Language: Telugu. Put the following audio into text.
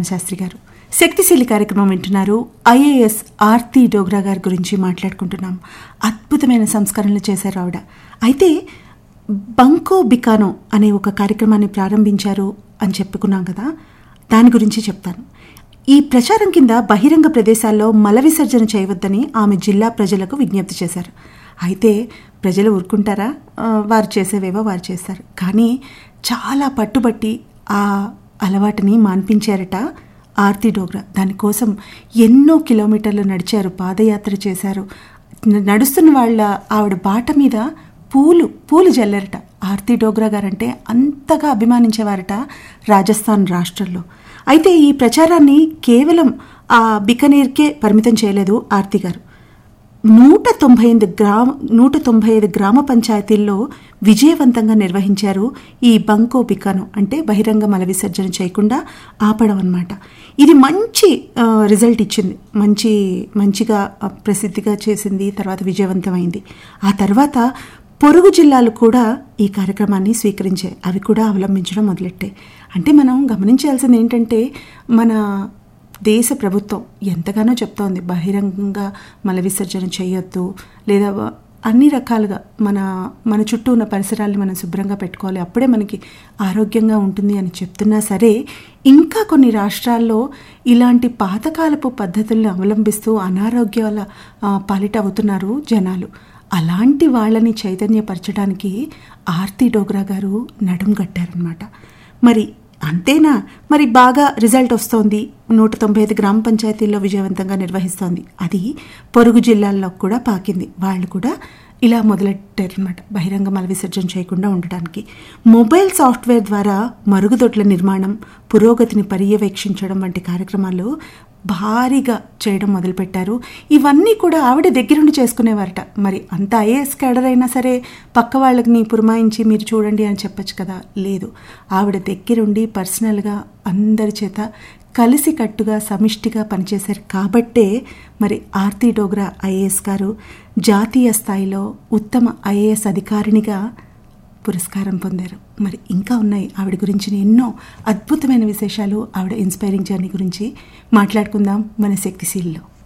శాస్త్రి గారు శక్తిశీలి కార్యక్రమం వింటున్నారు ఐఏఎస్ ఆర్తి డోగ్రా గారి గురించి మాట్లాడుకుంటున్నాం అద్భుతమైన సంస్కరణలు చేశారు ఆవిడ అయితే బంకో బికానో అనే ఒక కార్యక్రమాన్ని ప్రారంభించారు అని చెప్పుకున్నాం కదా దాని గురించి చెప్తాను ఈ ప్రచారం కింద బహిరంగ ప్రదేశాల్లో మల విసర్జన చేయవద్దని ఆమె జిల్లా ప్రజలకు విజ్ఞప్తి చేశారు అయితే ప్రజలు ఊరుకుంటారా ఆ, వారు చేసేవేవో వారు చేస్తారు కానీ చాలా పట్టుబట్టి ఆ అలవాటుని మాన్పించారట ఆర్తి డోగ్రా దానికోసం ఎన్నో కిలోమీటర్లు నడిచారు పాదయాత్ర చేశారు న- నడుస్తున్న వాళ్ళ ఆవిడ బాట మీద పూలు పూలు జల్లారట ఆర్తి డోగ్రా గారంటే అంతగా అభిమానించేవారట రాజస్థాన్ రాష్ట్రంలో అయితే ఈ ప్రచారాన్ని కేవలం ఆ బికనీర్కే పరిమితం చేయలేదు ఆర్తి గారు నూట తొంభై ఎనిమిది గ్రామ నూట తొంభై ఐదు గ్రామ పంచాయతీల్లో విజయవంతంగా నిర్వహించారు ఈ బంకో బికాను అంటే బహిరంగ మల విసర్జన చేయకుండా ఆపడం అన్నమాట ఇది మంచి ఆ, రిజల్ట్ ఇచ్చింది మంచి మంచిగా ఆ, ప్రసిద్ధిగా చేసింది తర్వాత విజయవంతమైంది ఆ తర్వాత పొరుగు జిల్లాలు కూడా ఈ కార్యక్రమాన్ని స్వీకరించాయి అవి కూడా అవలంబించడం మొదలెట్టాయి అంటే మనం గమనించాల్సింది ఏంటంటే మన దేశ ప్రభుత్వం ఎంతగానో చెప్తోంది బహిరంగంగా మల విసర్జన చేయొద్దు లేదా వ- అన్ని రకాలుగా మన మన చుట్టూ ఉన్న పరిసరాల్ని మనం శుభ్రంగా పెట్టుకోవాలి అప్పుడే మనకి ఆరోగ్యంగా ఉంటుంది అని చెప్తున్నా సరే ఇంకా కొన్ని రాష్ట్రాల్లో ఇలాంటి పాతకాలపు పద్ధతుల్ని అవలంబిస్తూ అనారోగ్యాల ఆ, పాలిట అవుతున్నారు జనాలు అలాంటి వాళ్ళని చైతన్యపరచడానికి ఆర్తి డోగ్రా గారు నడుం కట్టారనమాట మరి అంతేనా మరి బాగా రిజల్ట్ వస్తోంది నూట తొంభై ఐదు గ్రామ పంచాయతీల్లో విజయవంతంగా నిర్వహిస్తోంది అది పొరుగు జిల్లాల్లో కూడా పాకింది వాళ్ళు కూడా ఇలా మొదలెట్టారనమాట బహిరంగ మల విసర్జన చేయకుండా ఉండటానికి మొబైల్ సాఫ్ట్వేర్ ద్వారా మరుగుదొడ్ల నిర్మాణం పురోగతిని పర్యవేక్షించడం వంటి కార్యక్రమాలు భారీగా చేయడం మొదలుపెట్టారు ఇవన్నీ కూడా ఆవిడ దగ్గరుండి చేసుకునేవారట మరి అంత ఐఏఎస్ క్యాడర్ అయినా సరే పక్క వాళ్ళని పురమాయించి మీరు చూడండి అని చెప్పొచ్చు కదా లేదు ఆవిడ దగ్గరుండి పర్సనల్గా అందరి చేత కలిసి కట్టుగా సమిష్టిగా పనిచేశారు కాబట్టే మరి ఆర్తి డోగ్రా ఐఏఎస్ గారు జాతీయ స్థాయిలో ఉత్తమ ఐఏఎస్ అధికారినిగా పురస్కారం పొందారు మరి ఇంకా ఉన్నాయి ఆవిడ గురించిన ఎన్నో అద్భుతమైన విశేషాలు ఆవిడ ఇన్స్పైరింగ్ జర్నీ గురించి మాట్లాడుకుందాం మన శక్తిశీల్లో